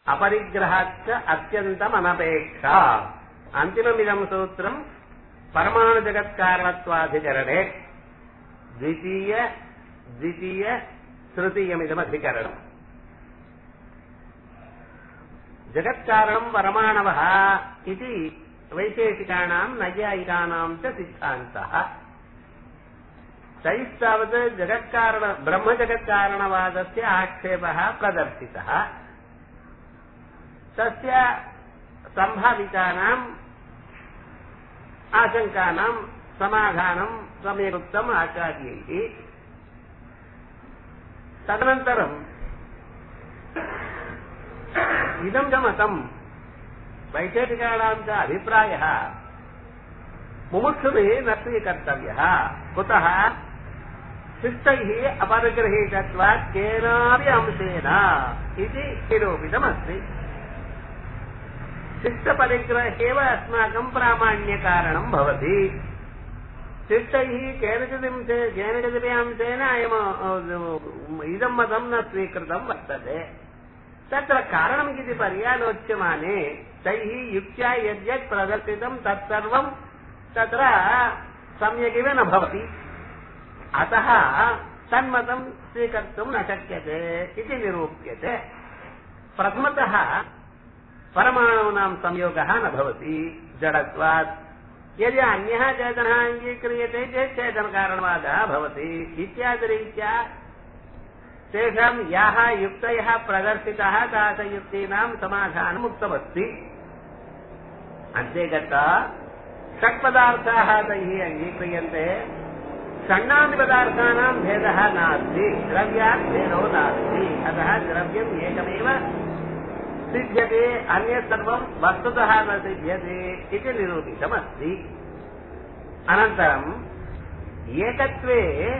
अपरिग्रहाच्च अत्यन्तम् अनपेक्षा अन्तिममिदम् सूत्रम् परमाणुजगत्कारणत्वाधिकरणे द्वितीय द्वितीय तृतीयमिदमधिकरणम् जगत्कारणम् परमाणवः इति वैशेषिकाणाम् नैयायिकानाम् च सिद्धान्तः तैस्तावत् जगत्कारण ब्रह्मजगत्कारणवादस्य आक्षेपः प्रदर्शितः तस्य सम्भावितानाम् आशङ्कानाम् समाधानम् सम्यक् आचार्यैः तदनन्तरम् इदं च मतम् वैशेषिकाणाम् च अभिप्रायः मुमुक्षुभिः न स्वीकर्तव्यः कुतः शिष्टैः अपरिगृहीतत्वात् केनापि अंशेन इति निरूपितमस्ति शिष्टपरिग्रहेव अस्माकम् प्रामाण्यकारणम् भवति शिष्टैः केनचिदंशे केनचिदपि अंशेन अयम् इदम् मतम् न स्वीकृतम् वर्तते तत्र कारणम् इति पर्यालोच्यमाने तैः युक्त्या यद्यत् प्रदर्शितम् तत्सर्वम् तत्र सम्यगिव न भवति अतः तन्मतम् स्वीकर्तुम् न शक्यते इति निरूप्यते प्रथमतः परमाणूनाम् संयोगः न भवति जडत्वात् यदि अन्यः चेतनः अङ्गीक्रियते चेत् चेतनकारणवादः भवति इत्यादिरीत्या तेषाम् याः युक्तयः प्रदर्शिताः तादृशयुक्तीनाम् समाधानम् उक्तमस्ति अन्ते गत्वा षट्पदार्थाः तैः अङ्गीक्रियन्ते षण्णापि पदार्थानाम् भेदः नास्ति द्रव्यात् भेदो नास्ति अतः द्रव्यम् एकमेव सिद्ध्यते अन्यत् सर्वम् वस्तुतः न सिद्ध्यते इति निरूपितमस्ति अनन्तरम् एकत्वे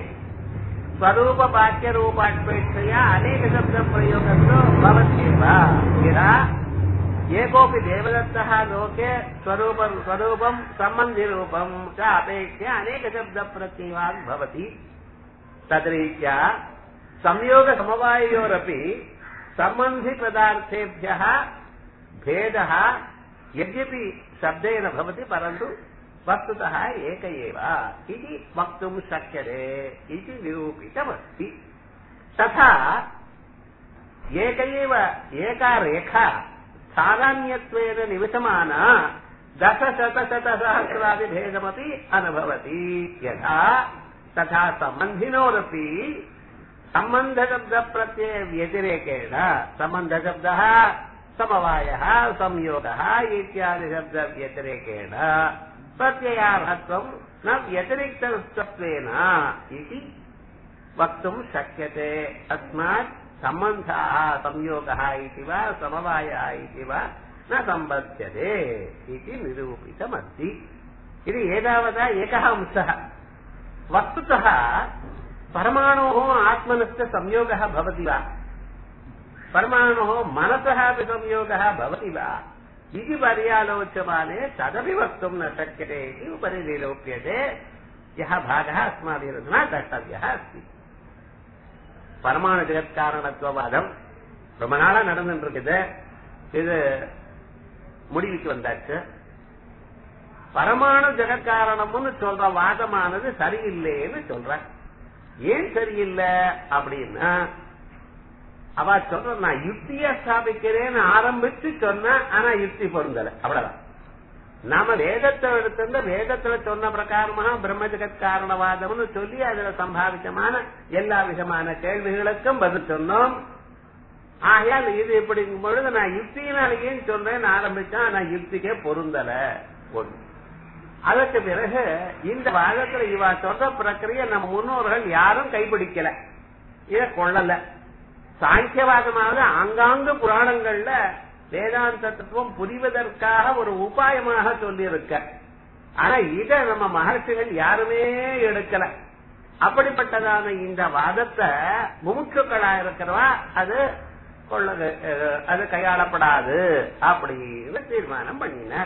स्वरूपवाक्यरूपापेक्षया अनेकशब्दप्रयोगस्तु भवत्येव यदा एकोऽपि देवदत्तः लोके स्वरूप स्वरूपम् सम्बन्धिरूपम् च अपेक्ष्य अनेकशब्दप्रत्ययान् भवति तद्रीत्या संयोगसमवायोरपि सम्बन्धिपदार्थेभ्यः भेदः यद्यपि शब्देन भवति परन्तु वस्तुतः एक एव इति वक्तुम् शक्यते इति निरूपितमस्ति तथा एक एव एका रेखा सामान्यत्वेन निवसमाना दशशतशतसहस्रादिभेदमपि अनुभवति यथा तथा सम्बन्धिनोरपि सम्बन्धशब्दप्रत्ययव्यतिरेकेण सम्बन्धशब्दः समवायः संयोगः इत्यादि शब्दव्यतिरेकेण प्रत्ययार्हत्वम् न व्यतिरिक्तत्वेन इति वक्तुम् शक्यते अस्मात् सम्बन्धः संयोगः इति वा समवायः इति वा न सम्बध्यते इति निरूपितमस्ति इति एतावता एकः अंशः वस्तुतः परमाणोः आत्मनश्च संयोगः भवति वा परमाणोः मनसः अपि संयोगः भवति वा इति पर्यालोच्यमाने तदपि वक्तुम् न शक्यते इति उपरि निरूप्यते यः भागः अस्माभिरधुना द्रष्टव्यः अस्ति பரமாணு ஜெகத்காரணத்துவவாதம் ரொம்ப நாளா நடந்துட்டு இருக்குது இது முடிவுக்கு வந்தாச்சு பரமாணு ஜெகத்காரணம்னு சொல்ற வாதமானது சரியில்லைன்னு சொல்ற ஏன் சரியில்லை அப்படின்னா அவ சொல்ற நான் யுக்திய ஸ்தாபிக்கிறேன்னு ஆரம்பிச்சு சொன்ன ஆனா யுக்தி பொருந்தல அவ்வளவுதான் நாம வேதத்தை எடுத்திருந்த வேதத்துல சொன்ன பிரகாரமாக பிரம்ம ஜெகத் காரணவாதம்னு சொல்லி அதுல சம்பாவிதமான எல்லா விதமான கேள்விகளுக்கும் பதில் சொன்னோம் ஆகையால் இது இப்படிங்கும் பொழுது நான் யுக்தியினாலேயே சொல்றேன்னு ஆரம்பிச்சேன் ஆனா யுக்திக்கே பொருந்தல ஒண்ணு அதற்கு பிறகு இந்த வாதத்துல இவ சொல்ற பிரக்கிரிய நம்ம முன்னோர்கள் யாரும் கைப்பிடிக்கல இத கொள்ளல சாங்கியவாதமாவது ஆங்காங்கு புராணங்கள்ல வேதாந்த தத்துவம் புரிவதற்காக ஒரு உபாயமாக சொல்லியிருக்க ஆனா இத நம்ம மகர்ஷிகள் யாருமே எடுக்கல அப்படிப்பட்டதான இந்த வாதத்தை முமுட்சுக்களா இருக்கிறவா அது கொள்ள அது கையாளப்படாது அப்படின்னு தீர்மானம் பண்ணினார்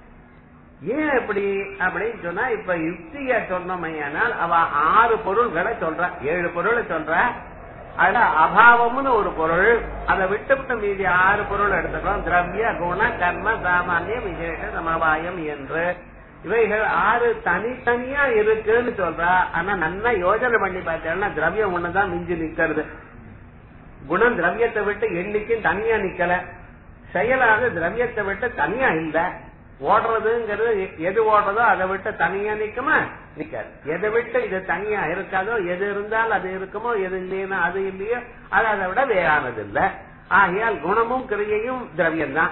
ஏன் எப்படி அப்படின்னு சொன்னா இப்ப யுக்திய சொன்னமையானால் அவ ஆறு பொருள்களை சொல்ற ஏழு பொருளை சொல்ற அதுல அபாவம்னு ஒரு பொருள் அதை விட்டுவிட்டு மீதி ஆறு பொருள் எடுத்துக்கிறோம் திரவிய குண கர்ம சாமானியம் விசேஷ சமவாயம் என்று இவைகள் ஆறு தனித்தனியா இருக்குன்னு சொல்றா ஆனா நல்லா யோசனை பண்ணி பார்த்தேன்னா திரவியம் ஒண்ணுதான் மிஞ்சி நிக்கிறது குணம் திரவியத்தை விட்டு எண்ணிக்கும் தனியா நிக்கல செயலாக திரவியத்தை விட்டு தனியா இல்ல ஓடுறதுங்கிறது எ- எது ஓடுறதோ அதை விட்டு தனியா நிக்குமா நிக்காது எதை விட்டு இது தனியா இருக்காதோ எது இருந்தால் அது இருக்குமோ எது இல்லைன்னா அது இல்லையோ அது அதை விட வேறானது இல்ல ஆகையால் குணமும் கிரியையும் திரவியம் தான்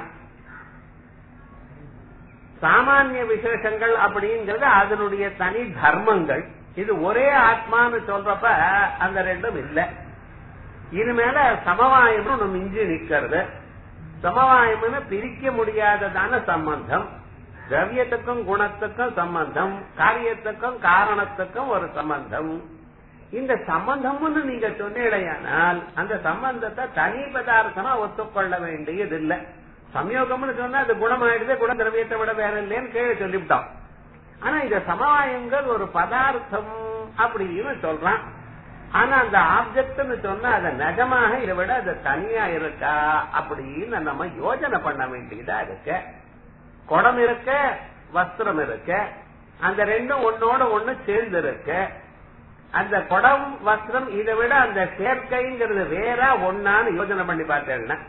சாமானிய விசேஷங்கள் அப்படிங்கிறது அதனுடைய தனி தர்மங்கள் இது ஒரே ஆத்மான்னு சொல்றப்ப அந்த ரெண்டும் இல்ல இனிமேல சமவாயம்னு ஒண்ணு மிஞ்சி நிக்கிறது சமவாயம்னு பிரிக்க முடியாததான சம்பந்தம் திரவியத்துக்கும் குணத்துக்கும் சம்பந்தம் காரியத்துக்கும் காரணத்துக்கும் ஒரு சம்பந்தம் இந்த சம்பந்தம்னு நீங்க சொன்னீடையானால் அந்த சம்பந்தத்தை தனி பதார்த்தமா ஒத்துக்கொள்ள வேண்டியது இல்ல சம்யோகம்னு சொன்னா அது குணமாயிடுது குண திரவியத்தை விட வேற இல்லைன்னு கீழே சொல்லிவிட்டோம் ஆனா இந்த சமவாயங்கள் ஒரு பதார்த்தம் அப்படின்னு சொல்றான் ஆனா அந்த ஆப்ஜெக்ட்னு சொன்னா அது நிஜமாக இதை விட அது தனியா இருக்கா அப்படின்னு நம்ம யோசனை பண்ண வேண்டியதா இருக்கு குடம் இருக்க வஸ்திரம் இருக்க அந்த ரெண்டும் ஒன்னோட ஒண்ணு சேர்ந்து இருக்கு அந்த குடம் வஸ்திரம் இதை விட அந்த சேர்க்கைங்கிறது வேற ஒன்னான்னு யோசனை பண்ணி பார்த்தேன்னா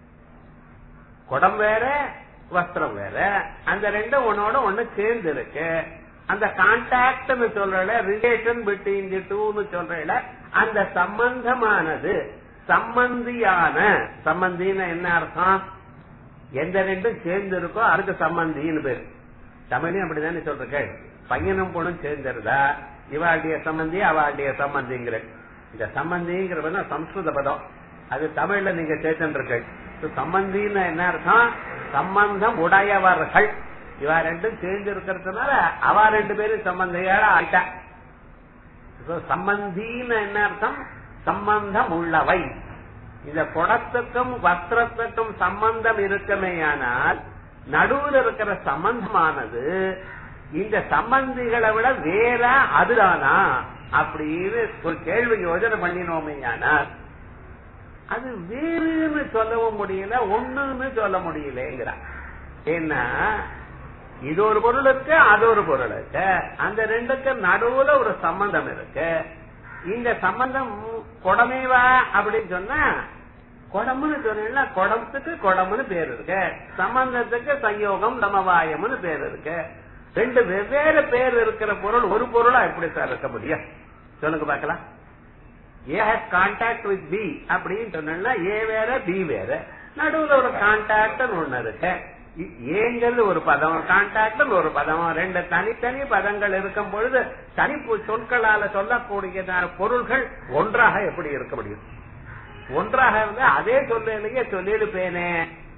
குடம் வேற வஸ்திரம் வேற அந்த ரெண்டும் ஒன்னோட ஒண்ணு சேர்ந்து இருக்கு அந்த கான்டாக்ட்னு சொல்றல ரிலேஷன் பிட்வீன் தி டூன்னு சொல்றல அந்த சம்பந்தமானது சம்பந்தியான சம்பந்தின்னு என்ன அர்த்தம் எந்த ரெண்டும் சேர்ந்து இருக்கோ அதுக்கு சம்பந்தின்னு பேரு தமிழையும் அப்படிதானே சொல்றேன் பையனும் பொண்ணும் சேர்ந்துருதா இவாளுடைய சம்பந்தி அவளுடைய சம்பந்திங்கிற இந்த சம்பந்திங்கிறவன சம்ஸ்கிருத பதம் அது தமிழ்ல நீங்க சேர்த்துருக்கீங்க சம்பந்தின்னு என்ன அர்த்தம் சம்பந்தம் உடையவர்கள் இவா ரெண்டும் சேர்ந்து இருக்கிறதுனால அவ ரெண்டு பேரும் சம்பந்தியோட ஆயிட்டா So, சம்பந்தின்னு என்ன அர்த்தம் சம்பந்தம் உள்ளவை இந்த குடத்துக்கும் வஸ்திரத்துக்கும் சம்பந்தம் இருக்குமேயானால் நடுவில் இருக்கிற சம்பந்தமானது இந்த சம்பந்திகளை விட வேற அதுதானா அப்படின்னு ஒரு கேள்வி யோஜனை பண்ணினோமேயானால் அது வேறுன்னு சொல்லவும் முடியல ஒண்ணுன்னு சொல்ல முடியலங்கிறான் ஏன்னா இது ஒரு பொருள் இருக்கு அது ஒரு பொருள் இருக்கு அந்த ரெண்டுக்கு நடுவுல ஒரு சம்பந்தம் இருக்கு இந்த சம்பந்தம் குடமேவா அப்படின்னு சொன்னா குடம்னு சொன்னா குடத்துக்கு குடம்னு பேர் இருக்கு சம்பந்தத்துக்கு சயோகம் சமவாயம்னு பேர் இருக்கு ரெண்டு வெவ்வேறு பேர் இருக்கிற பொருள் ஒரு பொருளா எப்படி சார் இருக்க முடியும் சொல்லுங்க பாக்கலாம் A has contact with B அப்படின்னு சொன்னா ஏ வேற பி வேற நடுவுல ஒரு கான்டாக்ட் ஒண்ணு இருக்கு இ- ஏங்கிறது ஒரு பதம் கான்டாக்ட் ஒரு பதம் ரெண்டு தனித்தனி பதங்கள் இருக்கும் பொழுது தனி பு- சொற்களால சொல்லக்கூடியதான பொருள்கள் ஒன்றாக எப்படி இருக்க முடியும் ஒன்றாக இருந்தா அதே சொல்லையே சொல்லிடுப்பேனே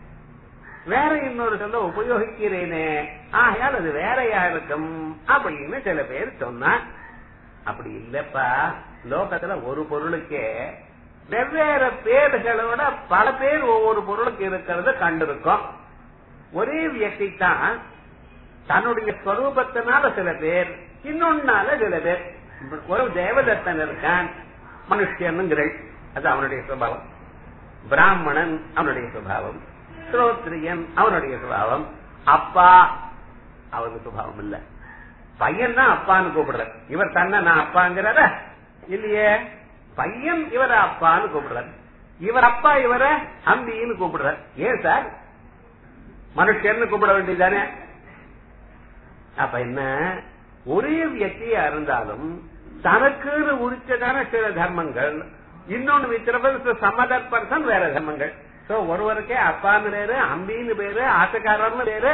வேற இன்னொரு சொல்ல உபயோகிக்கிறேனே ஆகையால் அது வேறையா இருக்கும் அப்படின்னு சில பேர் சொன்னா அப்படி இல்லப்பா லோகத்துல ஒரு பொருளுக்கே வெவ்வேறு பேர்களோட பல பேர் ஒவ்வொரு பொருளுக்கு இருக்கிறத கண்டிருக்கோம் ஒரே வியக்தி தான் தன்னுடைய ஸ்வரூபத்தினால சில பேர் இன்னொன்னால சில பேர் ஒரு தேவதத்தன் இருக்கான் மனுஷனுங்கிறள் அது அவனுடைய சுபாவம் பிராமணன் அவனுடைய சுபாவம் ஸ்ரோத்ரியன் அவனுடைய சுபாவம் அப்பா அவனுக்கு சுபாவம் இல்ல பையன் தான் அப்பான்னு கூப்பிடுற இவர் தன்னை நான் அப்பாங்கிறார இல்லையே பையன் இவர அப்பான்னு கூப்பிடுறார் இவர் அப்பா இவர அம்பின்னு கூப்பிடுறார் ஏன் சார் மனுஷன்னு கூப்பிட வேண்டியதானே அப்ப என்ன ஒரே வியக்தியா இருந்தாலும் தனக்குன்னு உரிச்சதான சில தர்மங்கள் இன்னொன்னு வித்திரபது சம்மதர் பர்சன் வேற தர்மங்கள் சோ ஒருவருக்கே அப்பான்னு பேரு அம்பின்னு பேரு ஆட்டக்காரர்னு பேரு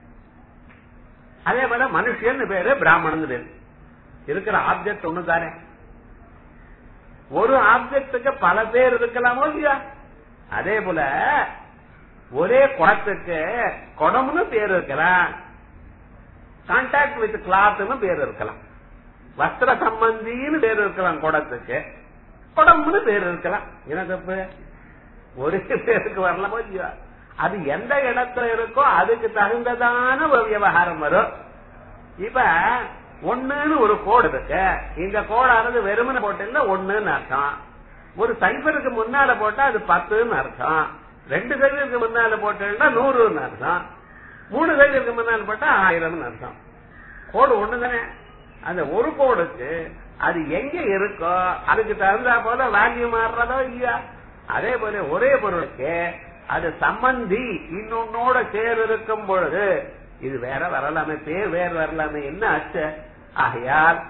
அதே போல மனுஷன் பேரு பிராமணன் பேரு இருக்கிற ஆப்ஜெக்ட் ஒண்ணு தானே ஒரு ஆப்ஜெக்டுக்கு பல பேர் இருக்கலாமோ இல்லையா அதே போல ஒரே குடத்துக்கு குடம்னு பேர் இருக்கலாம் கான்டாக்ட் வித் கிளாத்னு பேர் இருக்கலாம் வஸ்திர சம்பந்தின்னு பேர் இருக்கலாம் குடத்துக்கு குடம்னு பேர் இருக்கலாம் என்ன தப்பு ஒரே பேருக்கு வரலாமோ இல்லையா அது எந்த இடத்துல இருக்கோ அதுக்கு தகுந்ததான ஒரு விவகாரம் வரும் இப்ப ஒண்ணுன்னு ஒரு கோடு இருக்கு இந்த கோடானது வெறுமனை போட்டு ஒண்ணுன்னு அர்த்தம் ஒரு சைபருக்கு முன்னால போட்டா அது பத்துன்னு அர்த்தம் ரெண்டு சைபருக்கு முன்னால போட்டா நூறுன்னு அர்த்தம் மூணு சைபருக்கு முன்னால போட்டா ஆயிரம்னு அர்த்தம் கோடு ஒண்ணுதானே அந்த ஒரு கோடுக்கு அது எங்க இருக்கோ அதுக்கு தகுந்தா போல வேல்யூ மாறுறதோ இல்லையா அதே போல ஒரே பொருளுக்கு அது சம்பந்தி இன்னொன்னோட சேர் இருக்கும் பொழுது இது வேற வரலாமே பேர் வேற வரலாமே என்ன ஆச்சு ஆகையால்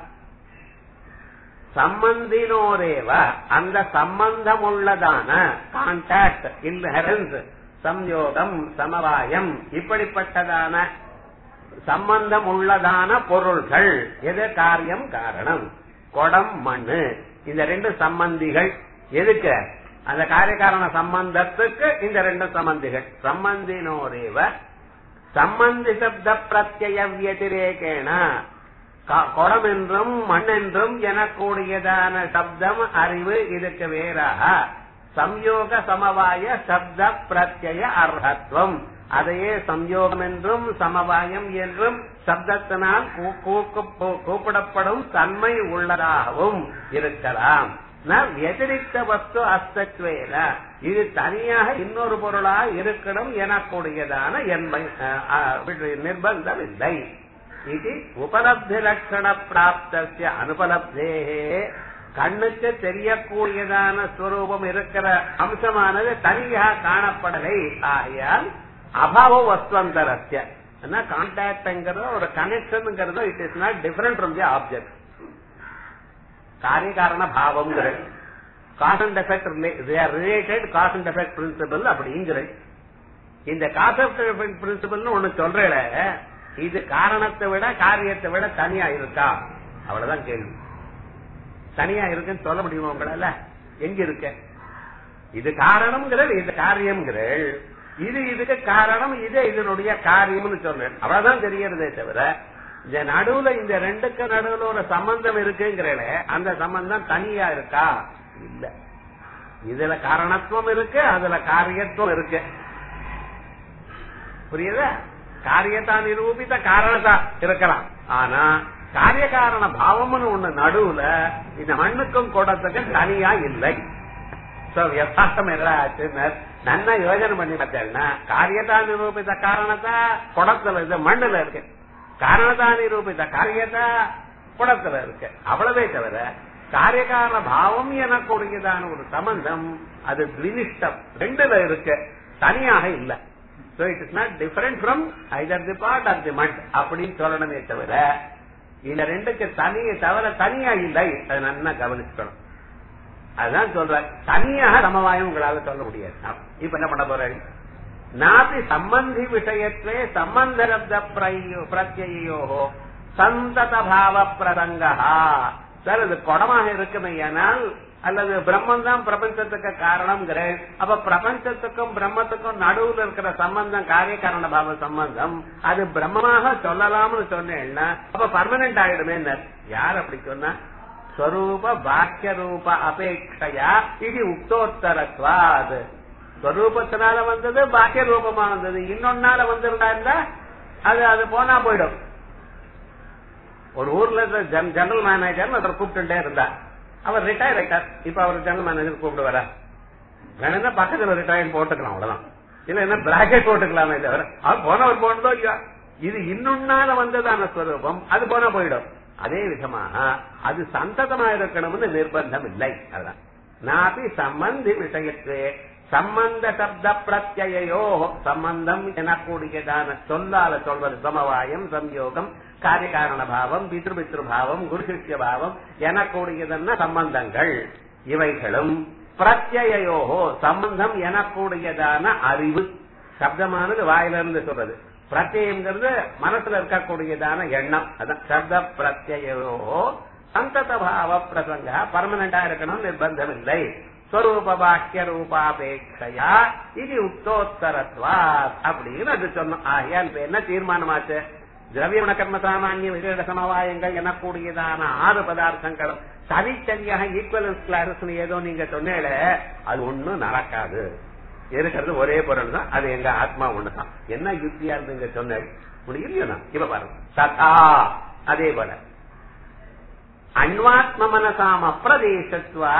சம்பந்தினோரேவ அந்த சம்பந்தம் உள்ளதான கான்டாக்ட் இன்ஹரன்ஸ் சம்யோகம் சமவாயம் இப்படிப்பட்டதான சம்பந்தம் உள்ளதான பொருள்கள் எது காரியம் காரணம் குடம் மண்ணு இந்த ரெண்டு சம்பந்திகள் எதுக்கு அந்த காரியகாரண சம்பந்தத்துக்கு இந்த ரெண்டு சம்பந்திகள் சம்பந்தினோரேவ சம்பந்தி சப்த பிரத்ய வத்திரேகேன குடம் என்றும் மண் என்றும் எனக்கூடியதான சப்தம் அறிவு இதுக்கு வேறாக சம்யோக சமவாய சப்த பிரத்ய அர்ஹத்துவம் அதையே சம்யோகம் என்றும் சமவாயம் என்றும் சப்தத்தினால் கூப்பிடப்படும் தன்மை உள்ளதாகவும் இருக்கலாம் வத்திரிக்த வஸ்து அஸ்தத்வேன இது தனியாக இன்னொரு பொருளா இருக்கணும் எனக்கூடியதான என்மை நிர்பந்தம் இல்லை இது உபலப்தி லட்சண பிராப்திய அனுபலப்தே கண்ணுக்கு தெரியக்கூடியதான ஸ்வரூபம் இருக்கிற அம்சமானது தனியாக காணப்படலை ஆகையால் அபாவ வஸ்துவந்தரஸ்ய கான்டாக்ட்ங்கிறதோ ஒரு கனெக்ஷன்ங்கிறதோ it is not different from the object காரியகாரண பாவம்ங்கிறது cause and effect related cause and effect principle அப்படிங்கிறது இந்த காஸ் அண்ட் எஃபெக்ட் பிரின்சிபல் ஒண்ணு சொல்றேல இது காரணத்தை விட காரியத்தை விட தனியா இருக்கா அவ்வளவுதான் கேள்வி தனியா இருக்குன்னு சொல்ல முடியுமா உங்களால எங்க இருக்க இது காரணம்ங்கிறது இது காரியம்ங்கிறள் இது இதுக்கு காரணம் இது இதனுடைய காரியம்னு சொன்னேன் அவ்வளவுதான் தெரியறதே தவிர இந்த நடுவுல இந்த ரெண்டுக்கு நடுவுல ஒரு சம்பந்தம் இருக்குங்கிறல அந்த சம்பந்தம் தனியா இருக்கா இல்ல இதுல காரணத்துவம் இருக்கு அதுல காரியத்துவம் இருக்கு புரியுதா காரியத்தா நிரூபித்த காரணத்தா இருக்கலாம் ஆனா காரிய காரண பாவம்னு ஒண்ணு நடுவுல இந்த மண்ணுக்கும் குடத்துக்கும் தனியா இல்லை சோ யதார்த்தம் என்ன ஆச்சுன்னு நன்னா யோஜனை பண்ணி பார்த்தேன்னா காரியத்தா நிரூபித்த காரணத்தா குடத்துல இது மண்ணுல இருக்கு காரணத்தா நிரூபித்த காரியத்தா குடத்துல இருக்கு அவ்வளவே தவிர காரியகாரண பாவம் எனக்கூடியதான ஒரு சம்பந்தம் அது தினிஷ்டம் ரெண்டுல இருக்கு தனியாக இல்ல so it is not different from either the part or the mud அப்படின்னு சொல்லணுமே தவிர இந்த ரெண்டுக்கு தனியை தவிர தனியா இல்லை அதை நல்லா கவனிச்சுக்கணும் அதுதான் சொல்ற தனியாக சமவாயம் உங்களால சொல்ல முடியாது இப்ப என்ன பண்ண போற நாபி சம்பந்தி விஷயத்வே சம்பந்த பிரத்யோ சந்தத பாவ பிரதங்கா சார் இது குடமாக இருக்குமே ஆனால் அல்லது பிரம்மன் தான் பிரபஞ்சத்துக்கு காரணம்ங்கிறேன் அப்ப பிரபஞ்சத்துக்கும் பிரம்மத்துக்கும் நடுவுல இருக்கிற சம்பந்தம் காரிய காரண பாவ சம்பந்தம் அது பிரம்மமாக சொல்லலாம்னு சொன்னேன்னா அப்ப பர்மனன்ட் ஆயிடுமே யார் அப்படி சொன்னா ஸ்வரூப பாக்கிய ரூப அபேட்சையா இது உக்தோத்தரத்வாது ஸ்வரூபத்தினால வந்தது பாக்கிய ரூபமா வந்தது இன்னொன்னால வந்திருந்தா அது அது போனா போயிடும் ஒரு ஊர்ல ஜெனரல் மேனேஜர் ஒருத்தர் கூப்பிட்டுட்டே இருந்தா அவர் ரிட்டையர் ஆயிட்டார் இப்ப அவர் ஜெனரல் மேனேஜர் கூப்பிட்டு வர வேணும்னா பக்கத்துல ரிட்டையர் போட்டுக்கலாம் அவ்வளவுதான் இல்ல என்ன பிராக்கெட் போட்டுக்கலாமே தவிர அவர் போனவர் போனதோ இல்லையா இது இன்னொன்னால வந்ததான ஸ்வரூபம் அது போனா போயிடும் அதே விதமாக அது சந்ததமா இருக்கணும்னு நிர்பந்தம் இல்லை அதான் நாபி சம்பந்தி விஷயத்து சம்பந்த சப்த பிரத்யோ சம்பந்தம் எனக்கூடியதான சொல்லால சொல்வது சமவாயம் சம்யோகம் காரியகாரண பாவம் பித்ருபித்ரு பாவம் குருசிஷ்ய பாவம் எனக்கூடியதென்ன சம்பந்தங்கள் இவைகளும் பிரத்யோகோ சம்பந்தம் எனக்கூடியதான அறிவு சப்தமானது வாயிலிருந்து சொல்றது பிரத்யங்கிறது மனசுல இருக்கக்கூடியதான எண்ணம் அதான் சப்த பிரத்யோ சந்தத பாவ பிரசங்க பர்மனண்டா இருக்கணும் நிர்பந்தம் இல்லை ஸ்வரூப பாக்கிய ரூபாபேட்சையா இது உக்தோத்தரத்வா அப்படின்னு அது சொன்னோம் ஆகியால் இப்ப என்ன தீர்மானமாச்சு திரவியமண கர்ம சாமானிய விசேட சமவாயங்கள் எனக்கூடியதான ஆறு பதார்த்தங்கள் தனித்தனியாக ஈக்குவலன்ஸ் கிளாஸஸ் ஏதோ நீங்க சொன்னேல அது ஒண்ணும் நடக்காது இருக்கிறது ஒரே பொருள் தான் அது எங்க ஆத்மா ஒண்ணுதான் என்ன யுக்தியா இருந்துங்க சொன்ன இல்லையா இப்ப பாருங்க ததா அதே போல அன்வாத்ம மனசாம் அப்பிரதேசத்வாத்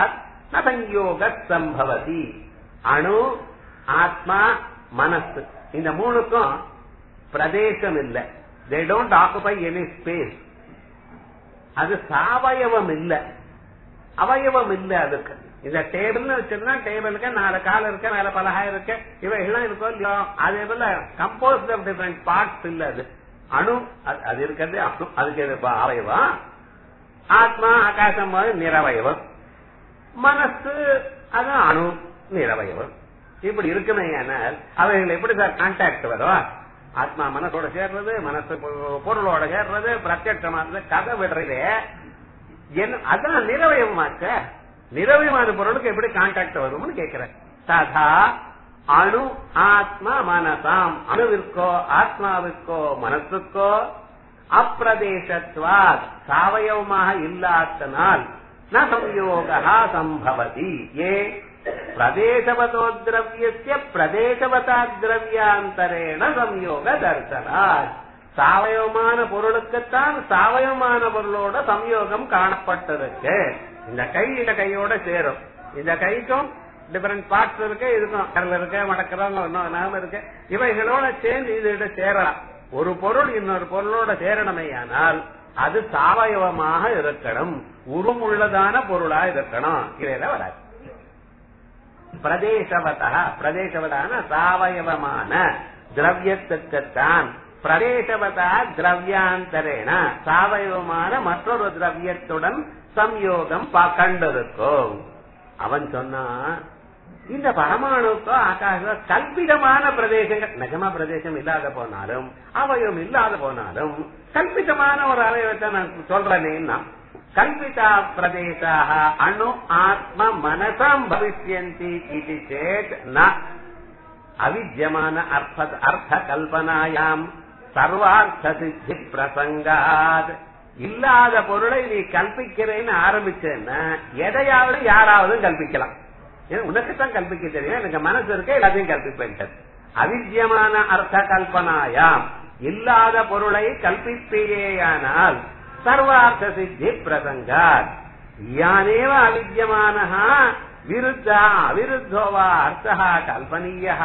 ந சம்யோக சம்பவதி அணு ஆத்மா மனசு இந்த மூணுக்கும் பிரதேசம் இல்லை they don't occupy any space அது சாவயவம் இல்ல அவயவம் இல்ல அதுக்கு இந்த டேபிள்னு வச்சிருந்தா டேபிளுக்கு நாலு கால் இருக்கு மேல பலகா இருக்கு இவைகள்லாம் இருக்கும் இல்லையோ அதே போல கம்போஸ்ட் ஆஃப் டிஃபரெண்ட் பார்ட்ஸ் இல்ல அது அணு அது- அது இருக்கிறது அணு அதுக்கு எது இப்ப அவயவம் ஆத்மா ஆகாசம் போது நிறவயவம் மனசு அது அணு நிறவயவம் இப்படி இருக்குமே ஆனால் அவைகள் எப்படி சார் கான்டாக்ட் வரும் ஆத்மா மனசோட சேர்றது மனசு பொ- பொருளோட சேர்றது பிரத்யட்சமானது கதை விடுறது என்ன அதான் நிறவயமாச்ச நிறவயமான பொருளுக்கு எப்படி கான்டாக்ட் வரும்னு கேக்குறேன் ததா அணு ஆத்மா மனசாம் அணுவிற்கோ ஆத்மாவிற்கோ மனசுக்கோ அப்பிரதேசத்வாத் சாவயவமாக இல்லாதனால் ந சம்யோகா சம்பவதி ஏ பிரதேசவதோ திரவியஸ்ய பிரதேசவதா திரவியாந்தரேண சம்யோக தர்சனாத் சாவயவமான பொருளுக்குத்தான் சாவயவமான பொருளோட சம்யோகம் காணப்பட்டிருக்கு இந்த கை இந்த கையோட சேரும் இந்த கைக்கும் டிஃபரெண்ட் பார்ட்ஸ் இருக்கு இதுக்கும் கரல் இருக்கு மடக்கிறவங்க நாம இருக்கு இவைகளோட சேர்ந்து இது சேரலாம் ஒரு பொருள் இன்னொரு பொருளோட சேரணுமேயானால் அது சாவயவமாக இருக்கணும் உருவம் உள்ளதான பொருளா இருக்கணும் இதையில வராது பிரதேசவதா பிரதேசவதான சாவயவமான திரவியத்துக்குத்தான் பிரதேசவதா திரவியாந்தரேன சாவயவமான மற்றொரு திரவியத்துடன் சம்யோகம் பா- கண்டிருக்கும் அவன் சொன்னா இந்த பரமாணுக்கோ ஆகாச கல்பிதமான பிரதேசங்கள் நிஜமா பிரதேசம் இல்லாத போனாலும் அவயம் இல்லாத போனாலும் கல்பிதமான ஒரு அவயவத்தை நான் சொல்றேன்னா கல்பிதா பிரதேசாக அணு ஆத்ம மனசாம் பவிஷ்யந்தி இது சேத் ந அவித்யமான அர்த்த அர்த்த கல்பனாயாம் சர்வார்த்த சித்தி பிரசங்காத் இல்லாத பொருளை நீ கல்பிக்கிறேன்னு ஆரம்பிச்சேன்னா எதையாவது யாராவது கல்பிக்கலாம் ஏன்னா உனக்குத்தான் கல்பிக்க தெரியும் எனக்கு மனசு இருக்க எல்லாத்தையும் கல்பிப்பேன் அவித்யமான அர்த்த கல்பனாயாம் இல்லாத பொருளை கல்பிப்பேயானால் சர்வார்த்த சித்தி பிரசங்காத் யானேவ அவித்யமானஹா விருத்தா அவிருத்தோ வா அர்த்தः கல்பனீயः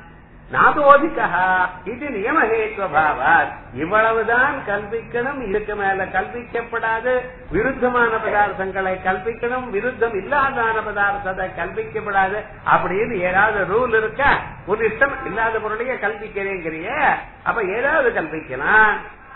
நாதோதிகः இது நியமஹேத்வபாவாத் இவ்வளவுதான் கல்பிக்கணும் இதுக்கு மேல கல்பிக்கப்படாது விருத்தமான பதார்த்தங்களை கல்பிக்கணும் விருத்தம் இல்லாதான பதார்த்தத்தை கல்பிக்கப்படாது அப்படின்னு ஏதாவது ரூல் இருக்கா ஒரு இஷ்டம் இல்லாத பொருளையே கல்பிக்கிறேங்கிறிய அப்ப ஏதாவது கல்பிக்கலாம்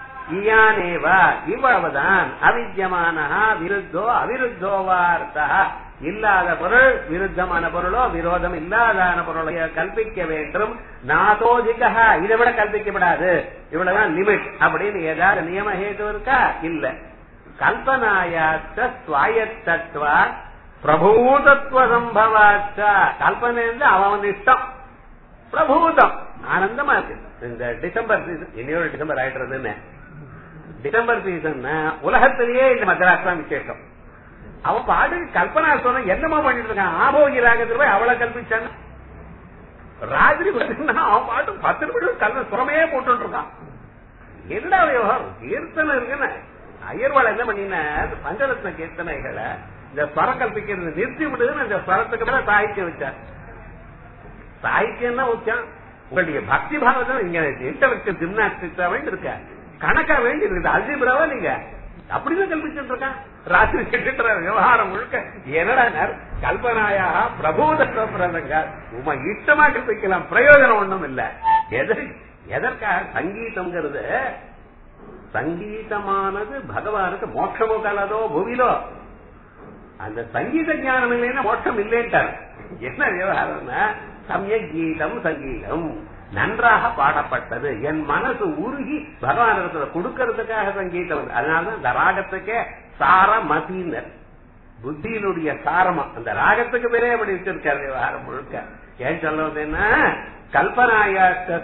இயானேவா இவ்வளவுதான் அவித்யமானஹா விருத்தோ அவிருத்தோவா அர்த்தா இல்லாத பொருள் விருத்தமான பொருளோ விரோதம் இல்லாதான பொருளை கல்பிக்க வேண்டும் நாதோதிகா இதை விட கல்பிக்கப்படாது இவ்வளவுதான் லிமிட் அப்படின்னு ஏதாவது நியம ஹேது இருக்கா இல்ல கல்பனாயாச்ச சுவாயத்தத்வா பிரபூதத்துவ சம்பவாச்ச கல்பனை வந்து அவன் இஷ்டம் பிரபூதம் ஆனந்தமா இருக்கு இந்த டிசம்பர் சீசன் இனியொரு டிசம்பர் ஆயிடுறதுன்னு டிசம்பர் சீசன் உலகத்திலேயே இந்த மദ്രാஸ் தான் விசேஷம் அவன் பாடு கல்பனா சொன்ன என்னமா பண்ணிட்டு இருக்கான் ஆபோகி ராகத்துல போய் அவளை கல்பிச்சான் ராத்திரி பார்த்தீங்கன்னா அவன் பாட்டு பத்து நிமிடம் கல்ல சுரமே போட்டு இருக்கான் என்னடா விவகாரம் கீர்த்தனை இருக்குன்னு ஐயர்வாள் என்ன பண்ணின பஞ்சரத்ன கீர்த்தனைகளை இந்த ஸ்வரம் கல்பிக்கிறது நிறுத்தி விடுதுன்னு இந்த ஸ்வரத்துக்கு மேல சாகித்யம் வச்சார் சாகித்யம் தான் முக்கியம் உங்களுடைய பக்தி பாவத்தை இங்க இன்டலெக்சுவல் ஜிம்னாஸ்டிக்ஸா வேண்டி இருக்க கணக்கா வேண்டி இருக்குது அல்ஜிபிராவா நீங்க அப்படிதான் கல்பிச்சுட்டு இருக்கான் ராத்திரி கெட்டுற விவகாரம் முழுக்க என்னடா கல்பனாயா பிரபோதத்துவ பிரதங்க உமா இஷ்டமா கல்பிக்கலாம் பிரயோஜனம் ஒண்ணும் இல்ல எதற்கு எதற்காக சங்கீதம்ங்கிறது சங்கீதமானது பகவானுக்கு மோட்சமோ கலதோ புவிலோ அந்த சங்கீத ஞானம் இல்லைன்னா மோட்சம் இல்லைன்ட்டார் என்ன விவகாரம்னா சமயக் கீதம் சங்கீதம் நன்றாக பாடப்பட்டது என் மனசு உருகி பகவான் கொடுக்கறதுக்காக சங்கீதம் அதனாலதான் இந்த ராகத்துக்கே சாரமதினர் புத்தியினுடைய சாரமா அந்த ராகத்துக்கு பேரே அப்படி வச்சிருக்காரு விவகாரம் முழுக்க ஏன் சொல்லுவதுன்னா கல்பனாயாத்த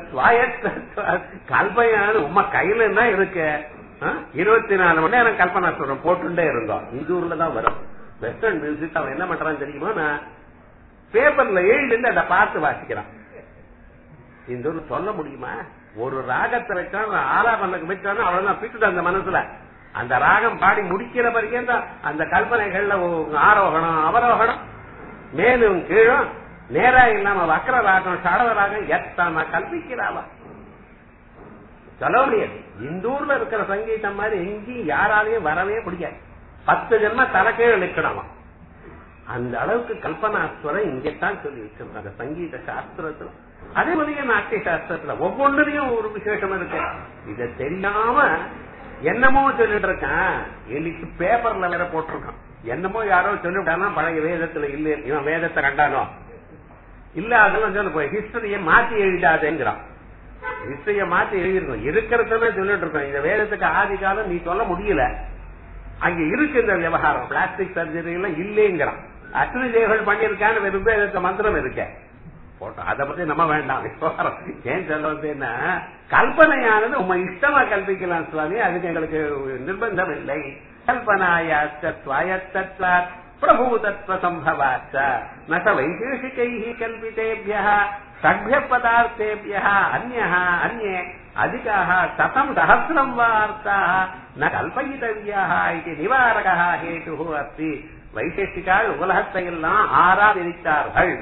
கல்பனையானது உமா கையில தான் இருக்கு இருபத்தி நாலு மணி நேரம் கல்பனா சொல்றோம் போட்டுட்டே இருந்தோம் இந்த ஊர்ல தான் வரும் வெஸ்டர்ன் மியூசிக் அவன் என்ன பண்றான்னு தெரியுமா நான் பேப்பர்ல எழுதி அதை பார்த்து வாசிக்கிறான் இந்த ஊர்ல சொல்ல முடியுமா ஒரு ராகத்தை வச்சான் ஆலாபனுக்கு வச்சாலும் அவ்வளவுதான் பிட்டுட்டு அந்த மனசுல அந்த ராகம் பாடி முடிக்கிற வரைக்கும் தான் அந்த கல்பனைகள்ல ஆரோகணம் அவரோகணம் மேலும் கீழும் நேரா இல்லாம வக்கர ராகம் சடவ ராகம் எத்தனை கல்பிக்கிறாவா சொல்ல முடியாது இந்த ஊர்ல இருக்கிற சங்கீதம் மாதிரி எங்கேயும் யாராலையும் வரவே முடியாது பத்து ஜென்ம தலைக்கீழ நிக்கணுமா அந்த அளவுக்கு கல்பனாஸ்வரம் இங்கத்தான் சொல்லி வச்சிருக்காங்க சங்கீத சாஸ்திரத்துல அதே மாதிரி நாட்டிய சாஸ்திரத்துல ஒவ்வொன்றுலயும் ஒரு விசேஷம் இருக்கு இத தெரியாம என்னமோ சொல்லிட்டு இருக்கான் இன்னைக்கு பேப்பர்ல வேற போட்டிருக்கான் என்னமோ யாரோ சொல்லிவிட்டானா பழைய வேதத்துல இல்ல இவன் வேதத்தை கண்டானோ இல்ல அதெல்லாம் சொல்ல போய் ஹிஸ்டரிய மாத்தி எழுதாதேங்கிறான் ஹிஸ்டரிய மாத்தி எழுதிருக்கோம் இருக்கிறதுன்னு சொல்லிட்டு இருக்கோம் இந்த வேதத்துக்கு ஆதி காலம் நீ சொல்ல முடியல அங்க இருக்கு இந்த விவகாரம் பிளாஸ்டிக் சர்ஜரி எல்லாம் இல்லைங்கிறான் அஸ்வினி தேவர்கள் பண்ணிருக்கான்னு வெறும் வேதத்தை மந்திரம் இருக்க போட்டோம் அதை பத்தி நம்ம வேண்டாம் விவகாரம் ஏன் சொல்ல வந்து என்ன கல்பனையானது உங்க இஷ்டமா கல்பிக்கலாம் சுவாமி அதுக்கு எங்களுக்கு நிர்பந்தம் இல்லை கல்பனாயாஸ்வாயத்தத்வாத் பிரபூதத்வ சம்பவாச்ச ந ச வைசேஷிகைः கல்பிतेभ्यः षड्भ्य पदार्थेभ्यः अन्यः अन्ये अधिकाः शतम् सहस्रम् वा अर्थाः न கல்பயித்தவியாக இது நிவாரகः हेतुः अस्ति வைசேஷிகால் உலகத்தை எல்லாம் ஆறா விரித்தார்கள்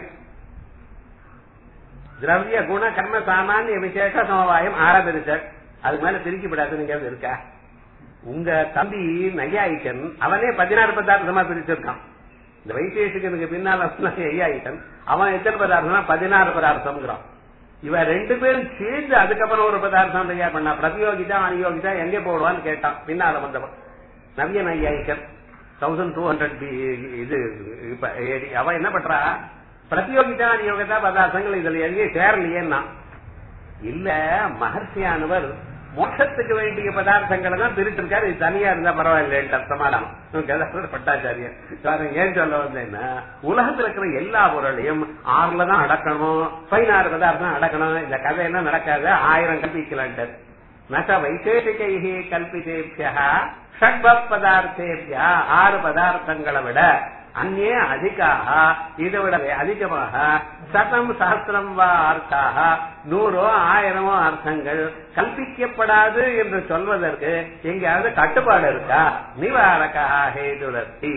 திரவிய குண கர்ம சாமானிய விசேஷ சமவாயம் ஆறா பிரிச்சார் அது மேல பிரிக்க விடாது நீங்க இருக்கா உங்க தம்பி நையாயிக்கன் அவனே பதினாறு பதார்த்தமா பிரிச்சிருக்கான் இந்த வைசேஷிகனுக்கு பின்னால நையாயிக்கன் அவன் எத்தனை பதார்த்தம் பதினாறு பதார்த்தம்ங்கிறான் இவன் ரெண்டு பேரும் சேர்ந்து அதுக்கப்புறம் ஒரு பதார்த்தம் தயார் பண்ணா பிரதியோகிதா அநியோகிதா எங்க போடுவான்னு கேட்டான் பின்னால வந்தவன் நவிய நையாயிக்கன் தௌசண்ட் டூ ஹண்ட்ரட் இது இப்ப ஏடி- அவன் என்ன பண்றா பிரதியோகிதா அநியோகிதா பதார்த்தங்கள் இதுல எங்கேயும் சேரலையேன்னா இல்ல மகர்ஷியானவர் மோட்சத்துக்கு வேண்டிய பதார்த்தங்களை தான் பிரிச்சிருக்காரு இது தனியா இருந்தா பரவாயில்ல சமாதானம் கதாசுர பட்டாச்சாரியர் சார் ஏன் சொல்ல வந்தேன்னா உலகத்துல இருக்கிற எல்லா பொருளையும் ஆறுல தான் அடக்கணும் பதினாறு பதார்த்தம் அடக்கணும் இந்த கதையெல்லாம் நடக்காது ஆயிரம் கல்பிக்கலான்ட்டு நச வைசேஷிகை கல்பிதேபியா ஷட்ப பதார்த்தேபியா ஆறு பதார்த்தங்களை விட அந்நே அதிகாக இதை விட அதிகமாக சதம் சஹசிரம் வா அர்த்தாக நூறோ ஆயிரமோ அர்த்தங்கள் கல்பிக்கப்படாது என்று சொல்வதற்கு எங்கேயாவது கட்டுப்பாடு இருக்கா நிவாரகா ஹேதுரத்தி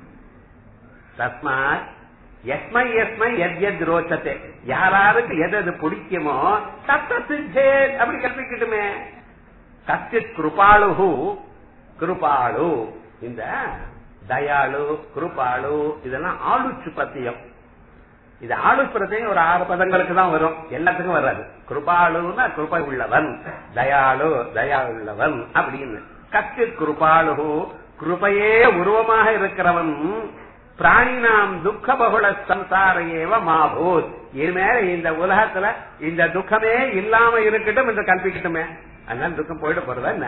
தஸ்மாத் எஸ்மை எஸ்மை எத் எத் ரோச்சத்தை யாராருக்கு எது எது பிடிக்குமோ தத்த சித்தே அப்படி கற்பிக்கட்டுமே கச்சித் கிருபாளு கிருபாளு இந்த தயாளு கிருபாளு இதெல்லாம் ஆளுச்சு பத்தியம் இது ஆளுப்புறத்தையும் ஒரு ஆறு பதங்களுக்கு தான் வரும் எல்லாத்துக்கும் வராது கிருபாளுன்னா கிருபை உள்ளவன் தயாளு தயா உள்ளவன் அப்படின்னு கச்சித் கிருபாளு கிருபையே உருவமாக இருக்கிறவன் பிராணினாம் துக்க பகுல சம்சார ஏவ மாபூத் இனிமேல இந்த உலகத்துல இந்த துக்கமே இல்லாம இருக்கட்டும் என்று கல்பிக்கட்டுமே அதனால துக்கம் போயிட போறதா என்ன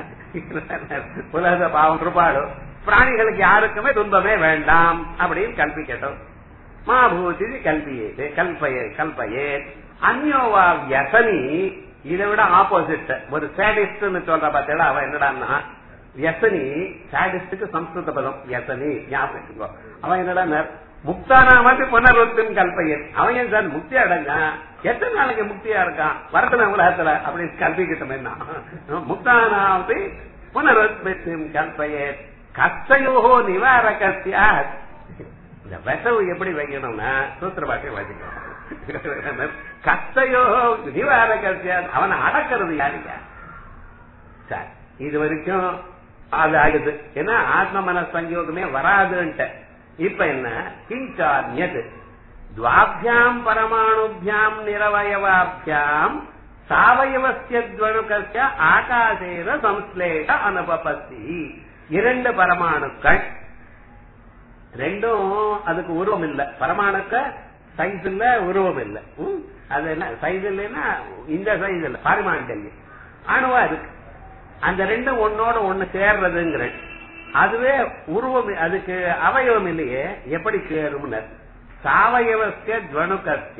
உலக பாவம் கிருபாடு பிராணிகளுக்கு யாருக்குமே துன்பமே வேண்டாம் அப்படின்னு கல்பிக்கட்டும் மாபூதி கல்பியேது கல்பயே கல்பயே அந்யோவா வியசனி இதை விட ஆப்போசிட் ஒரு சேடிஸ்ட்னு சொல்ற பார்த்தா அவன் என்னடான்னா வியசனி சாடிஸ்டுக்கு சம்ஸ்கிருத பதம் வியசனி ஞாபகம் வச்சுக்கோ. அவன் என்னடா முக்தானாமத்து புனருத்தின் கல்பையன் அவன் ஏன் சார் முக்தி அடைஞ்சான் எத்தனை நாளைக்கு முக்தியா இருக்கான் வரத்தன உலகத்துல அப்படின்னு கல்பிக்கிட்டோம் என்ன முக்தானாமத்து புனருத்தின் கல்பையன் கஷ்டயோகோ நிவாரகத்தியா இந்த விசவு எப்படி வைக்கணும்னா சூத்திர பாட்டை வச்சுக்கணும் கஷ்டயோ நிவாரகத்தியா அவனை அடக்கிறது யாருங்க சரி இது வரைக்கும் அது ஆகுது ஏன்னா ஆத்ம மன சங்கயோகமே வராதுன்ட்டு இப்ப என்ன கிஞ்சான்யது துவாபியாம் பரமாணுபியாம் நிரவயவாபியாம் சாவயவசியத்வனுக்கஸ்ய ஆகாசேன சம்ஸ்லேஷ அனுபபத்தி இரண்டு பரமாணுக்கள் ரெண்டும் அதுக்கு உருவம் இல்ல பரமாணுக்க சைஸ் இல்ல உருவம் இல்ல ம்? அது என்ன சைஸ் இல்லைன்னா இந்த சைஸ் இல்ல பரிமாண்டல்யம் அணுவா இருக்கு அந்த ரெண்டும் ஒன்னோட ஒண்ணு சேர்றதுங்கிற அதுவே உருவம் அதுக்கு அவயவம் இல்லையே எப்படி சேரும்னு சாவயவசிய ஜுவனுக்கஸ்ய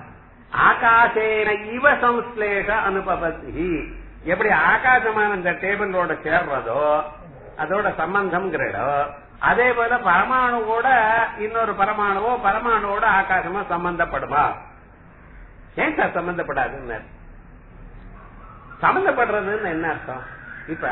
ஆகாசேன இவ சம்ஸ்லேஷ அனுபவத்தி எப்படி ஆகாசமான இந்த டேபிளோட சேர்றதோ அதோட சம்பந்தம்ங்கிறடோ அதே போல பரமாணுவோட இன்னொரு பரமாணுவோ பரமாணுவோட ஆகாசமோ சம்பந்தப்படுமா ஏன் சார் சம்பந்தப்படாதுன்னு சம்பந்தப்படுறதுன்னு என்ன அர்த்தம் இப்ப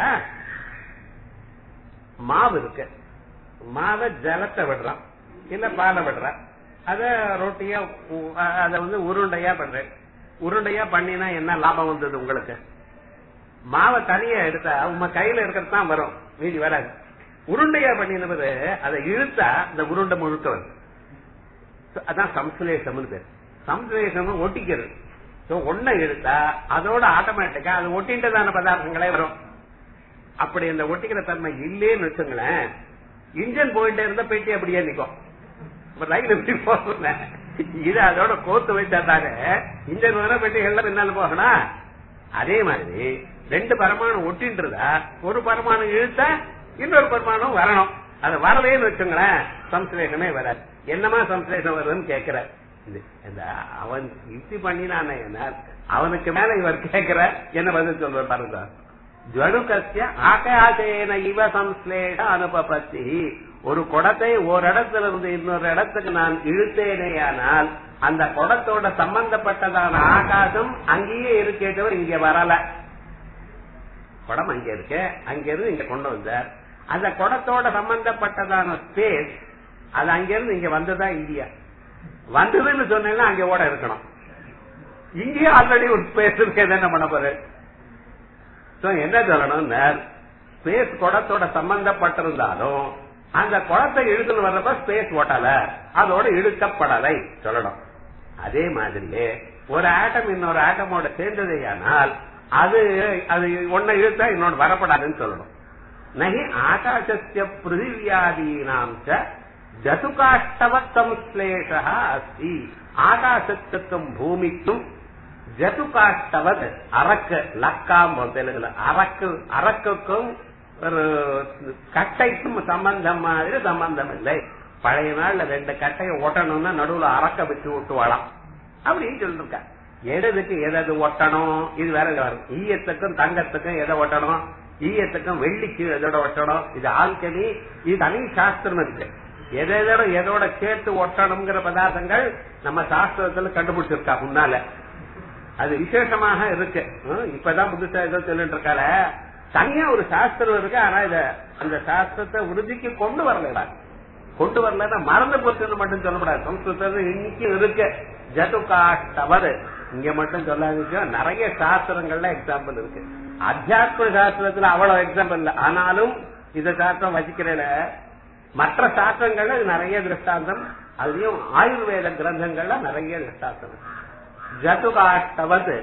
மாவு இருக்கு மாவை ஜலத்தை விடுறான் இல்ல பாலை விடுறான் அத ரொட்டியா உ- அ- அத வந்து உருண்டையா பண்றேன் உருண்டையா பண்ணினா என்ன லாபம் வந்தது உங்களுக்கு மாவை தனியா எடுத்தா உங்க கையில இருக்கிறது தான் வரும் மீதி வராது உருண்டையா பண்ணினது அதை இழுத்தா இந்த உருண்டை முழுக்க வரும் So, அதான் சம்ஸ்லேஷம்னு பேர் சம்ஸ்லேஷம் ஒட்டிக்கிறது சோ ஒன்ன இழுத்தா அதோட ஆட்டோமேட்டிக்கா அது ஒட்டின்றதான பதார்த்தங்களே வரும் அப்படி அந்த ஒட்டிக்கிற தன்மை இல்லேன்னு வச்சுங்களேன் இன்ஜின் போயிட்டே இருந்தா பெட்டி அப்படியே நிக்கும் இப்ப ரயில் எப்படி போகல இது அதோட கோத்து வச்சாட்டாங்க இன்ஜின் வர பெட்டி எல்லாம் பின்னால போகணும் அதே மாதிரி ரெண்டு பரமாணு ஒட்டின்றதா ஒரு பரமாணு இழுத்தா இன்னொரு பரமாணு வரணும் அது வரலேன்னு வச்சுங்களேன் சம்ஸ்லேஷமே வராது என்னமா சம்ஸ்லேஷம் வருதுன்னு கேக்குற இது இந்த அவன் யுக்தி பண்ணினானே என்ன அவனுக்கு மேல இவர் கேக்குற என்ன பதில் சொல்வார் பாருங்க ஜடுகத்திய ஆகாசேன இவ சம்ஸ்லேஷ அனுபபத்தி ஒரு குடத்தை ஒரு இடத்துல இருந்து இன்னொரு இடத்துக்கு நான் இழுத்தேனேயானால் அந்த குடத்தோட சம்பந்தப்பட்டதான ஆகாசம் அங்கேயே இருக்கே தவிர இங்க வரல குடம் அங்க இருக்கு அங்க இருந்து இங்க கொண்டு வந்தார் அந்த குடத்தோட சம்பந்தப்பட்டதான ஸ்பேஸ் அது அங்க இருந்து இங்க வந்ததா இல்லையா வந்ததுன்னு சொன்னேன்னா அங்க ஓட இருக்கணும் இங்கேயே ஆல்ரெடி ஒரு ஸ்பேஸ் இருக்கு அது என்ன பண்ண போற So, என்ன சொல்லணும் ஸ்பேஸ் குடத்தோட சம்பந்தப்பட்டிருந்தாலும் அந்த குடத்தை இழுத்துன்னு வர்றப்ப ஸ்பேஸ் ஓட்டல அதோட இழுக்கப்படலை சொல்லணும் அதே மாதிரியே ஒரு ஆட்டம் இன்னொரு ஆட்டமோட சேர்ந்ததேயானால் அது அது ஒன்ன இழுத்தா இன்னொன்னு வரப்படாதுன்னு சொல்லணும் நகி ஆகாசஸ்ய பிருத்திவியாதீனாம் ச ஜதுகாஷ்டவத் சம்ஸ்லேஷ அஸ்தி ஆகாசத்துக்கும் பூமிக்கும் ஜதுகாஷ்டவத் அரக்கு லக்காம் தெலுங்குல அரக்கு அரக்குக்கும் ஒரு கட்டைக்கும் சம்பந்தம் மாதிரி சம்பந்தம் இல்லை பழைய நாள்ல ரெண்டு கட்டையை ஒட்டணும்னா நடுவுல அரக்க வச்சு ஒட்டுவாளாம் அப்படின்னு சொல்லிருக்க எதுக்கு எதாவது ஒட்டணும் இது வேற வரும் ஈயத்துக்கும் தங்கத்துக்கும் எதை ஒட்டணும் ஈயத்துக்கும் வெள்ளிக்கு எதோட ஒட்டணும் இது ஆல்கலி இது தனி சாஸ்திரம் இருக்கு எதோட எதோட சேர்த்து ஒட்டணுங்கிற பதார்த்தங்கள் நம்ம சாஸ்திரத்துல கண்டுபிடிச்சிருக்கா முன்னால அது விசேஷமாக இருக்கு ஹம், இப்பதான் புதுசா ஏதோ சொல்லிட்டு இருக்கால தனியா ஒரு சாஸ்திரம் இருக்கு ஆனா இத அந்த சாஸ்திரத்தை உறுதிக்கு கொண்டு வரலடா கொண்டு வரலன்னா மறந்து போச்சுன்னு மட்டும் சொல்லக்கூடாது சம்ஸ்கிருதத்துல இன்னைக்கும் இருக்கு ஜதுகாஷ்டவர் இங்க மட்டும் சொல்லாதீங்க நிறைய சாஸ்திரங்கள்ல எக்ஸாம்பிள் இருக்கு அத்தியாத்ம சாஸ்திரத்துல அவ்வளவு எக்ஸாம்பிள் இல்ல ஆனாலும் இந்த சாஸ்திரம் வசிக்கிறதுல மற்ற சாஸ்திரங்கள்ல இது நிறைய திருஷ்டாந்தம் அதுலயும் ஆயுர்வேத கிரந்தங்கள்ல நிறைய திருஷ்டாந்தம் இருக்கு. ஜது காஷ்டவது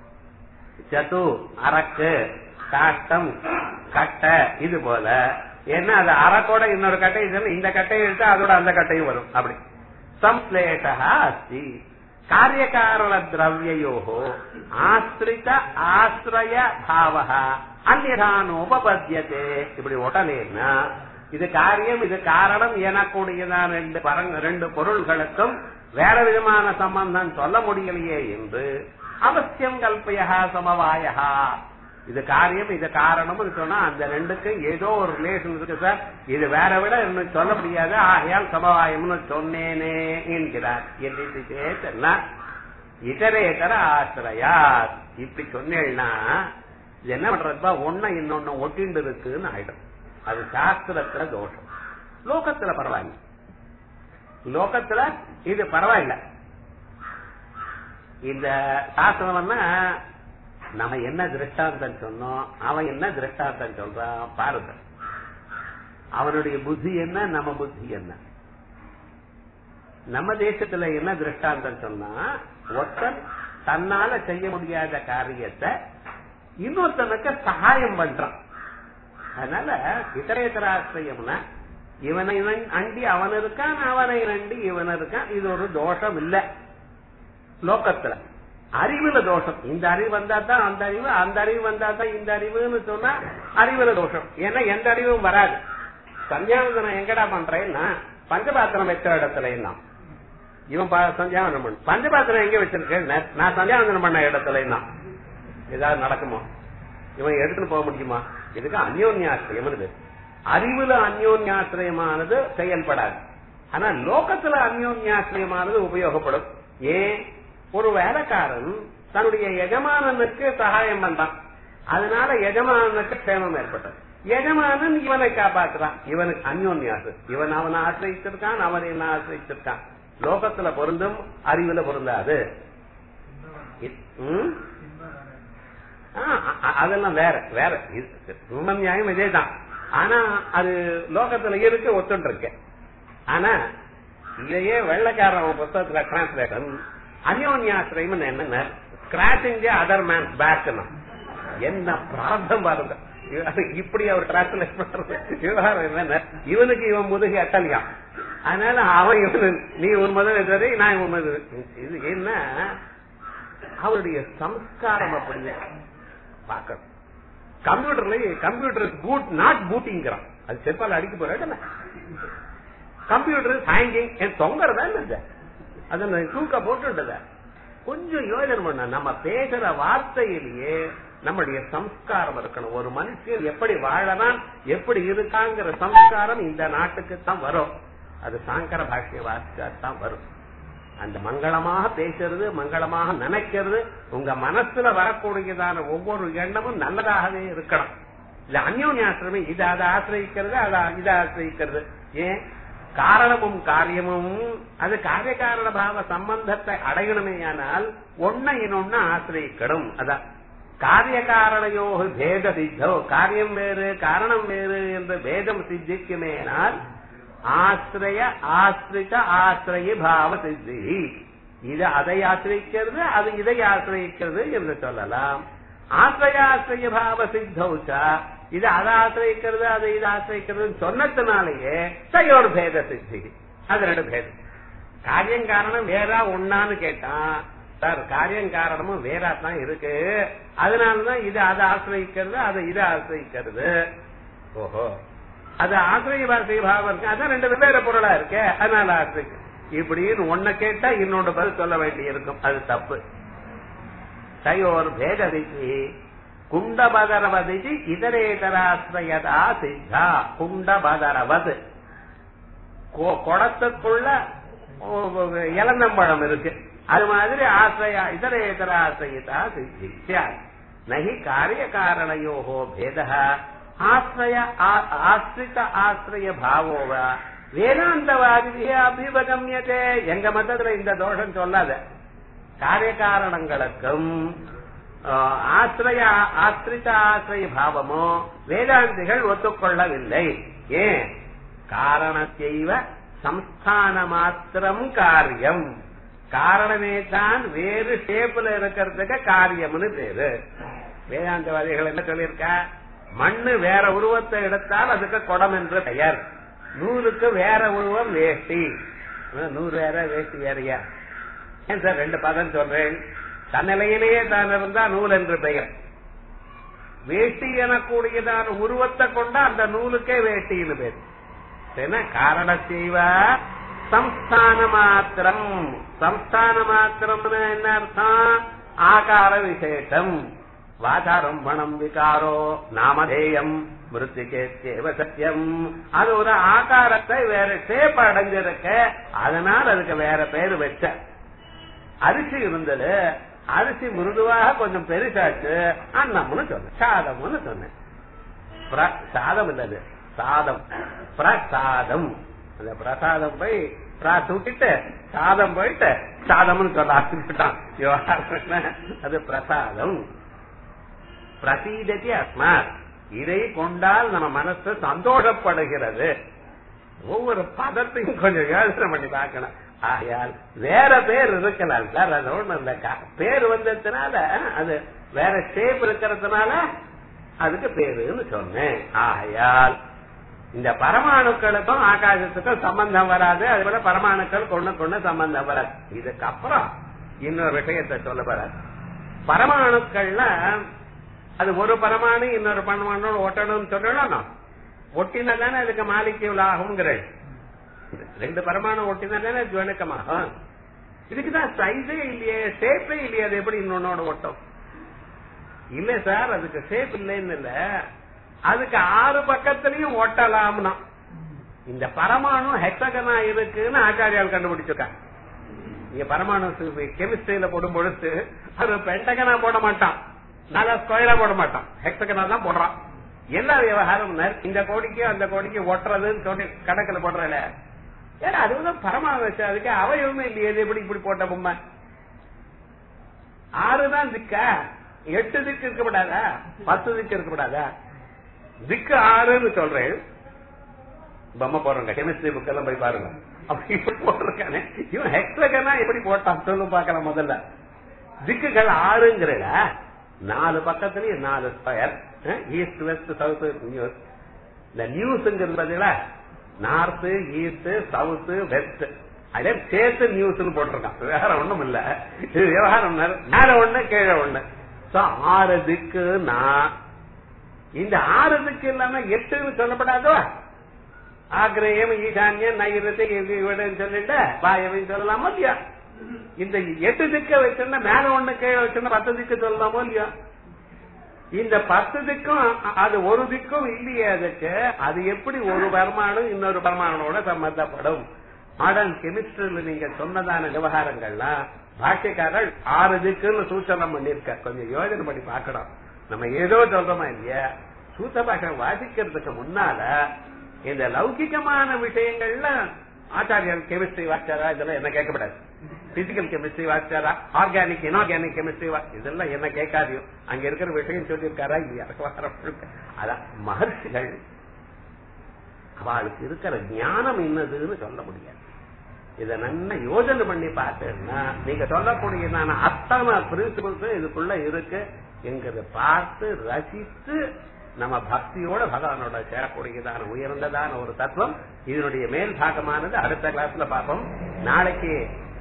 ஜது அரக்கு காஷ்டம் கட்டை இது போல ஏன்னா அது அரக்கோட இன்னொரு கட்டை இதுன்னு இந்த கட்டையை எடுத்தா அதோட அந்த கட்டையும் வரும் அப்படி சம்ஸ்லேஷா அஸ்தி காரியகாரண திரவியோ ஆசிரித ஆசிரய பாவ அந்நியானோபபத்தியதே இப்படி உடனேன்னா இது காரியம் இது காரணம் எனக்கூடியதான ரெண்டு பரங்க ரெண்டு பொருள்களுக்கும் வேற விதமான சம்பந்தம் சொல்ல முடியலையே என்று அவசியம் கல்பயா சமவாயா இது காரியம் இது காரணம் சொன்னா அந்த ரெண்டுக்கும் ஏதோ ஒரு ரிலேஷன் இருக்கு சார் இது வேற விட இன்னும் சொல்ல முடியாது ஆகையால் சமவாயம்னு சொன்னேனே என்கிறார் என்று சேத்தன்னா இதரேதர ஆசிரியா இப்படி சொன்னேன்னா இது என்ன பண்றதுப்பா ஒன்ன இன்னொன்னு ஒட்டிண்டு இருக்குன்னு ஆயிடும் அது சாஸ்திரத்துல தோஷம் லோகத்துல பரவாயில்ல லோகத்துல இது பரவாயில்ல இந்த சாஸ்திரம்னா நம்ம என்ன திருஷ்டாந்தம் சொன்னோம் அவன் என்ன திருஷ்டாந்தம் சொல்றான் பாருங்க அவனுடைய புத்தி என்ன நம்ம புத்தி என்ன நம்ம தேசத்துல என்ன திருஷ்டாந்தம் சொன்னா ஒருத்தன் தன்னால செய்ய முடியாத காரியத்தை இன்னொருத்தனுக்கு சகாயம் பண்றான் அதனால இதரேதராசிரியம்னா இவனை நன்- அண்டி அவன் இருக்கான் அவனை நண்டி இவன் இருக்கான் இது ஒரு தோஷம் இல்ல லோகத்துல அறிவுல தோஷம் இந்த அறிவு வந்தா தான் அந்த அறிவு அந்த அறிவு வந்தா தான் இந்த அறிவுன்னு சொன்னா அறிவுல தோஷம் ஏன்னா எந்த அறிவும் வராது சந்தியாவந்தனம் எங்கடா பண்றேன்னா பஞ்சபாத்திரம் வச்ச இடத்துல என்ன இவன் பா- சந்தியாவந்தனம் பண்ண பஞ்சபாத்திரம் எங்க வச்சிருக்கேன் நான் சந்தியாவந்தனம் பண்ண இடத்துல என்ன ஏதாவது நடக்குமா இவன் எடுத்துட்டு போக முடியுமா இதுக்கு அந்யோன்யாசிரியம் இருக்கு அறிவுல அந்யோன்யாசிரியமானது செயல்படாது ஆனா லோகத்துல அந்யோன்யாசிரியமானது உபயோகப்படும் ஏன் ஒரு வேலைக்காரன் தன்னுடைய எஜமானனுக்கு சகாயம் பண்றான் அதனால எஜமானனுக்கு சேமம் ஏற்பட்டது எஜமானன் இவனை காப்பாற்றுறான் இவனுக்கு அந்யோன்யாசு இவன் அவனை ஆசிரிச்சிருக்கான் அவன் என்ன ஆசிரிச்சிருக்கான் லோகத்துல பொருந்தும் அறிவுல பொருந்தாது ம்? ஆ, அ- அதெல்லாம் வேற வேற இது- சும நியாயம் இதே தான் ஆனா அது லோகத்துல இருக்கு ஒத்துட்டு இருக்கு ஆனா இதையே வெள்ளக்காரன் புத்தகத்துல டிரான்ஸ்லேஷன் அந்யோன்யாசிரியம் என்ன scratching the other man back என்ன பிரார்த்தம் பாருங்க இப்படி அவர் டிரான்ஸ்லேட் பண்றது விவகாரம் என்ன இவனுக்கு இவன் முதுகி அட்டலியான் அதனால அவன் இவனு நீ ஒரு முதல் சரி நான் ஒரு முதல் இது என்ன அவருடைய சம்ஸ்காரம் அப்படியே பார்க்கணும் கம்ப்யூட்டர்ல கம்ப்யூட்டர் பூட் நாட் பூட்டிங்கிறான் அது செப்பால் அடிக்க போறேன் கம்ப்யூட்டர் ஹேங்கிங் தொங்குறதா இல்ல அது தூக்க போட்டுட்டத கொஞ்சம் யோசனை பண்ண நம்ம பேசுற வார்த்தையிலேயே நம்முடைய சம்ஸ்காரம் இருக்கணும் ஒரு மனுஷன் எப்படி வாழலாம் எப்படி இருக்காங்கிற சம்ஸ்காரம் இந்த நாட்டுக்கு தான் வரும் அது சாங்கர பாஷ்ய வாசிச்சா தான் வரும் அந்த மங்களமாக பேசுறது மங்களமாக நினைக்கிறது உங்க மனசுல வரக்கூடியதான ஒவ்வொரு எண்ணமும் நல்லதாகவே இருக்கணும் இல்ல அந்யோன்யாசிரமே இதை அதை ஆசிரியிக்கிறது அதை இதை ஆசிரியிக்கிறது ஏன் காரணமும் காரியமும் அது காரிய காரண பாவ சம்பந்தத்தை அடையணுமேயானால் ஒன்ன இன்னொன்னு ஆசிரியக்கணும் அதான் காரிய காரணையோ பேத சித்தோ காரியம் வேறு காரணம் வேறு என்ற பேதம் சித்திக்குமேனால் ஆசிரிய ஆசிரித ஆசிரிய பாவ சித்தி இது அதை ஆசிரிக்கிறது அது இதை ஆசிரிக்கிறது என்று சொல்லலாம் ஆசிரியாசிரிய பாவ சித்தௌச்சா இது அதை ஆசிரிக்கிறது அதை இது ஆசிரிக்கிறது சொன்னதுனாலேயே தயோர் பேத சித்தி அது ரெண்டு பேதம் காரியம் காரணம் வேறா ஒன்னான்னு கேட்டான் சார் காரியம் காரணமும் வேறா தான் இருக்கு அதனாலதான் இது அதை ஆசிரிக்கிறது அதை இதை ஆசிரிக்கிறது ஓஹோ அது ஆசிரிய வாசிய பாவம் இருக்கு அதான் ரெண்டு வெவ்வேறு பொருளா இருக்கு அதனால ஆசிரியம் இப்படின்னு ஒன்ன கேட்டா இன்னொன்று பதில் சொல்ல வேண்டி இருக்கும் அது தப்பு தயோர் பேததிக்கு குண்டபதரவதி இதரேதராசிரயதா சித்தா குண்டபதரவது குளத்துக்குள்ள இளந்தம்பழம் இருக்கு அது மாதிரி ஆசிரியா இதரேதர ஆசிரியதா சித்தியா நகி காரிய காரணயோகோ பேத ஆசிரிய ஆசிரித ஆசிரிய பாவோவா வேதாந்தவாதி அபிபகமியதே எங்க மதத்துல இந்த தோஷம் சொல்லாத காரிய காரணங்களுக்கும் ஆசிரிய ஆசிரித ஆசிரிய பாவமோ வேதாந்திகள் ஒத்துக்கொள்ளவில்லை ஏன் காரணத்தைவ சம்ஸ்தான மாத்திரம் காரியம் காரணமே தான் வேறு ஷேப்ல இருக்கிறதுக்கு காரியம்னு பேரு வேதாந்தவாதிகள் என்ன சொல்லியிருக்க மண்ணு வேற உருவத்தை எடுத்தால் அதுக்கு குடம் என்று பெயர் நூலுக்கு வேற உருவம் வேஷ்டி நூறு வேற வேஷ்டி வேறையா ஏன் சார் ரெண்டு பதம் சொல்றேன் தன்னிலையிலேயே தான் இருந்தா நூல் என்று பெயர் வேஷ்டி எனக்கூடியதான உருவத்தை கொண்டா அந்த நூலுக்கே வேஷ்டின்னு பேர் என்ன காரண செய்வ சம்ஸ்தான மாத்திரம் சம்ஸ்தான மாத்திரம்னு என்ன அர்த்தம் ஆகார விசேஷம் வாசாரம்பணம் விகாரோ நாமதேயம் மிருத்திகேவ சத்தியம் அது ஒரு ஆகாரத்தை வேற ஷேப் அடைஞ்சிருக்க அதனால் அதுக்கு வேற பேரு வச்ச அரிசி இருந்தது அரிசி மிருதுவாக கொஞ்சம் பெருசாச்சு அன்னம்னு சொன்னேன் சாதம்னு சொன்னேன் சாதம் இல்லது சாதம் பிரசாதம் அந்த பிரசாதம் போய் தூக்கிட்டு சாதம் போயிட்டு சாதம்னு சொல்ல ஆரம்பிச்சுட்டான் அது பிரசாதம் பிரசீதத்தி அஸ்மாத் இதை கொண்டால் நம்ம மனசு சந்தோஷப்படுகிறது ஒவ்வொரு பதத்தையும் கொஞ்சம் யோசனை பண்ணி பார்க்கணும் ஆகையால் வேற பேர் இருக்கலாம் சார் அது ஒண்ணு இல்ல பேர் வந்ததுனால அது வேற ஷேப் இருக்கிறதுனால அதுக்கு பேருன்னு சொன்னேன் ஆகையால் இந்த பரமாணுக்களுக்கும் ஆகாசத்துக்கும் சம்பந்தம் வராது அது போல பரமாணுக்கள் கொண்டு கொண்டு சம்பந்தம் வராது இதுக்கப்புறம் இன்னொரு விஷயத்தை சொல்ல வராது பரமாணுக்கள்ல அது ஒரு பரமாணு இன்னொரு பரமாணு ஒட்டணும்னு சொல்லணும் ஒட்டினா தானே அதுக்கு மாலிக்யூல் ஆகுங்கிறது ரெண்டு பரமாணு ஒட்டினா தானே ஜுவனக்கமாகும் இதுக்குதான் சைஸே இல்லையே ஷேப்பே இல்லையே அது எப்படி இன்னொன்னோட ஒட்டும் இல்ல சார் அதுக்கு ஷேப் இல்லைன்னு இல்ல அதுக்கு ஆறு பக்கத்திலையும் ஒட்டலாம்னா இந்த பரமாணு ஹெக்ஸகனா இருக்குன்னு ஆச்சாரியால் கண்டுபிடிச்சிருக்காங்க இங்க பரமாணு கெமிஸ்ட்ரியில போடும் பொழுது அது பெண்டகனா போட மாட்டான் நல்லா ஸ்கொயரா போட மாட்டான் ஹெக்ஸகனா தான் போடுறான் எல்லா விவகாரம் இந்த கோடிக்கு அந்த கோடிக்கு ஒட்டுறதுன்னு சொல்லி கணக்குல போடுறல ஏன்னா அதுதான் பரமா வச்சு அதுக்கு அவயவமே இல்லையே இது எப்படி இப்படி போட்ட பொம்மை ஆறு தான் திக்கா எட்டு திக்கு இருக்கப்படாதா பத்து திக்கு இருக்கப்படாதா திக்கு ஆறுன்னு சொல்றேன் பொம்மை போடுறேங்க கெமிஸ்ட்ரி புக் எல்லாம் போய் பாருங்க அப்படி இப்படி போட்டிருக்கானே இவன் ஹெக்ஸகனா எப்படி போட்டான் சொல்லு பாக்கலாம் முதல்ல திக்குகள் ஆறுங்கிறத நாலு பக்கத்துலயும் நாலு square east west south news இந்த நியூஸ்ங்கிறது பாத்தீங்களா நார்த் ஈஸ்ட் சவுத் வெஸ்ட் அதே சேர்த்து நியூஸ்னு போட்டிருக்கான் வேற ஒண்ணும் இல்ல இது விவகாரம் மேல ஒண்ணு கீழே ஒண்ணு சோ ஆறு திக்கு நான் இந்த ஆறு திக்கு இல்லாம எட்டுன்னு சொல்லப்படாதோ ஆக்ரேயம் ஈசான்யம் நைரத்தை இவடன் சொல்லிட்டு வாயவன் சொல்லலாமோ இல்லையா இந்த எட்டு திக்க வச்சோம்னா மேல ஒண்ணு கீழே வச்சோம்னா பத்து திக்கு சொல்லலாமோ இல்லையா இந்த பத்து திக்கும் அது ஒரு திக்கும் இல்லையே அதுக்கு அது எப்படி ஒரு பரமாணு இன்னொரு பரமானோட சம்பந்தப்படும் மாடர்ன் கெமிஸ்ட்ரியில நீங்க சொன்னதான விவகாரங்கள்லாம் பாஷ்யக்காரர் ஆறு திக்குன்னு சூச்சனம் பண்ணிருக்க கொஞ்சம் யோஜனை பண்ணி பார்க்கணும் நம்ம ஏதோ சொல்றோமா இல்லையா சூத்த பாஷம் வாசிக்கிறதுக்கு முன்னால இந்த லௌகிகமான விஷயங்கள்ல ஆச்சாரியர் கெமிஸ்ட்ரி வாச்சாரா இதெல்லாம் என்ன கேட்கப்படாது பிசிக்கல் கெமிஸ்ட்ரி வாச்சாரா ஆர்கானிக் இன்ஆர்கானிக் கெமிஸ்ட்ரி இதெல்லாம் என்ன கேட்காதியும் அங்க இருக்கிற விஷயம் சொல்லியிருக்காரா இல்லையா அதான் மகர்ஷிகள் அவளுக்கு இருக்கிற ஞானம் என்னதுன்னு சொல்ல முடியாது இத நல்ல யோஜனை பண்ணி பார்த்தேன்னா நீங்க சொல்லக்கூடிய நான் அத்தனை பிரின்சிபல்ஸ் இதுக்குள்ள இருக்கு என்கிறத பார்த்து ரசித்து நம்ம பக்தியோட பகவானோட சேரக்கூடியதான உயர்ந்ததான ஒரு தத்துவம் இதனுடைய மேல் பாகமானது அடுத்த கிளாஸ்ல பார்ப்போம் நாளைக்கு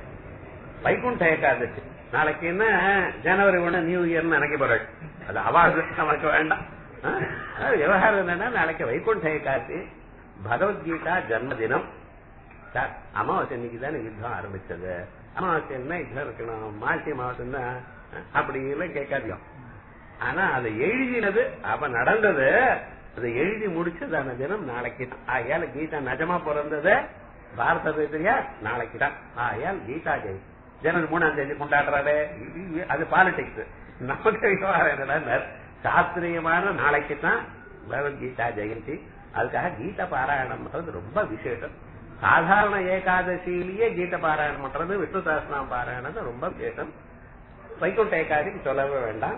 வைகுண்ட ஏகாதசி நாளைக்கு என்ன ஜனவரி ஒண்ணு நியூ இயர்னு நினைக்க போறாள் அது அவாது நமக்கு வேண்டாம் விவகாரம் என்னன்னா நாளைக்கு வைகுண்ட ஏகாதசி பகவத்கீதா ஜன்மதினம் சார் அமாவாசை இன்னைக்கு தானே யுத்தம் ஆரம்பிச்சது அமாவாசை என்ன யுத்தம் இருக்கணும் மாசி மாவட்டம் தான் அப்படி எல்லாம் கேட்காதியும் ஆனா அதை எழுதினது அப்ப நடந்தது அதை எழுதி முடிச்சதான தினம் நாளைக்கு தான் ஆகையால கீதா நிஜமா பிறந்தது பாரத தேசியா நாளைக்கு தான் ஆகையால் கீதா ஜெய் ஜனவரி மூணாம் தேதி கொண்டாடுறாரு அது பாலிடிக்ஸ் நமக்கு விவகாரம் என்னடா சாஸ்திரியமான நாளைக்கு தான் பகவத்கீதா ஜெயந்தி அதுக்காக கீத பாராயணம் பண்றது ரொம்ப விசேஷம் சாதாரண ஏகாதசியிலேயே கீத பாராயணம் பண்றது விஷ்ணு சகஸ்நாம பாராயணம் ரொம்ப விசேஷம் வைகுண்ட ஏகாதசிக்கு சொல்லவே வேண்டாம்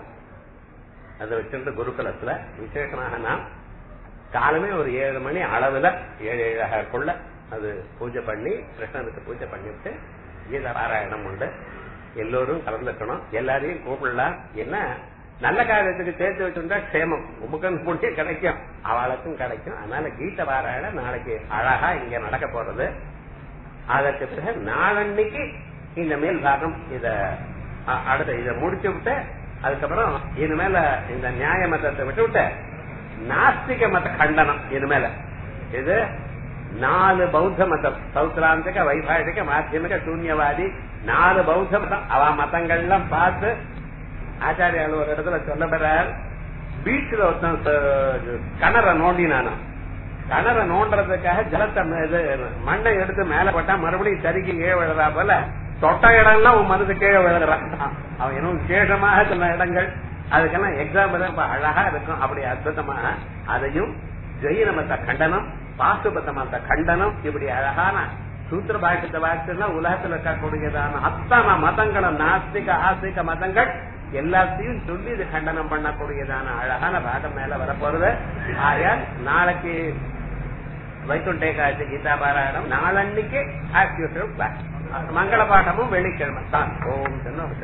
அதை வச்சிருந்த குருகுலத்துல விசேஷமாக நான் காலமே ஒரு ஏழு மணி அளவுல ஏழு ஏழாக்குள்ள அது பூஜை பண்ணி கிருஷ்ணனுக்கு பூஜை பண்ணிவிட்டு கீத பாராயணம் உண்டு எல்லோரும் கலந்துக்கணும் எல்லாரையும் கூப்பிடலாம் என்ன நல்ல காரியத்துக்கு சேர்த்து வச்சிருந்தா க்ஷேமம் உமக்கு புண்ணியம் கிடைக்கும் அவளுக்கும் கிடைக்கும் அதனால கீத பாராயணம் நாளைக்கு அழகா இங்க நடக்க போறது அதற்கு பிறகு நாளன்னைக்கு இந்த மேல் பாகம் இத அடுத்த இத முடிச்சு விட்டு அதுக்கப்புறம் இனிமேல இந்த நியாய மதத்தை விட்டு விட்டு நாஸ்திக மத கண்டனம் இனிமேல இது நாலு பௌத்த மதம் சௌத்ராந்திக வைபாஷிக மாத்தியமிக சூன்யவாதி நாலு பௌத்த மதம் அவ மதங்கள்லாம் பார்த்து ஆச்சாரியால் ஒரு இடத்துல சொல்ல பெறார் பீச்சில் ஒருத்தன் கணரை நோண்டினானா கணரை நோண்டுறதுக்காக ஜலத்தை இது மண்ணை எடுத்து மேல போட்டா மறுபடியும் சரிக்கு கீழே விழுறா போல தொட்ட இடம்லாம் உன் மனசு கீழே விழுறான் அவன் இன்னும் விசேஷமாக சொன்ன இடங்கள் அதுக்கெல்லாம் எக்ஸாம்பிள் இப்ப அழகா இருக்கும் அப்படி அற்புதமாக அதையும் ஜெயின மத்த கண்டனம் பாசுபத்த மத்த கண்டனம் இப்படி அழகான சூத்திர பாஷத்தை வாக்குன்னா உலகத்தில் இருக்கக்கூடியதான அத்தனை மதங்களும் நாஸ்திக ஆஸ்திக மதங்கள் எல்லாத்தையும் சொல்லி இது கண்டனம் பண்ணக்கூடியதான அழகான பாகம் மேல வரப்போறது ஆயால் நாளைக்கு வைகுண்ட ஏகாட்சி கீதா பாராயணம் நாளன்னைக்கு ஆக்டிவிட்டி மங்கள பாட்டமும் வெள்ளிக்கிழமை தான் ஓம்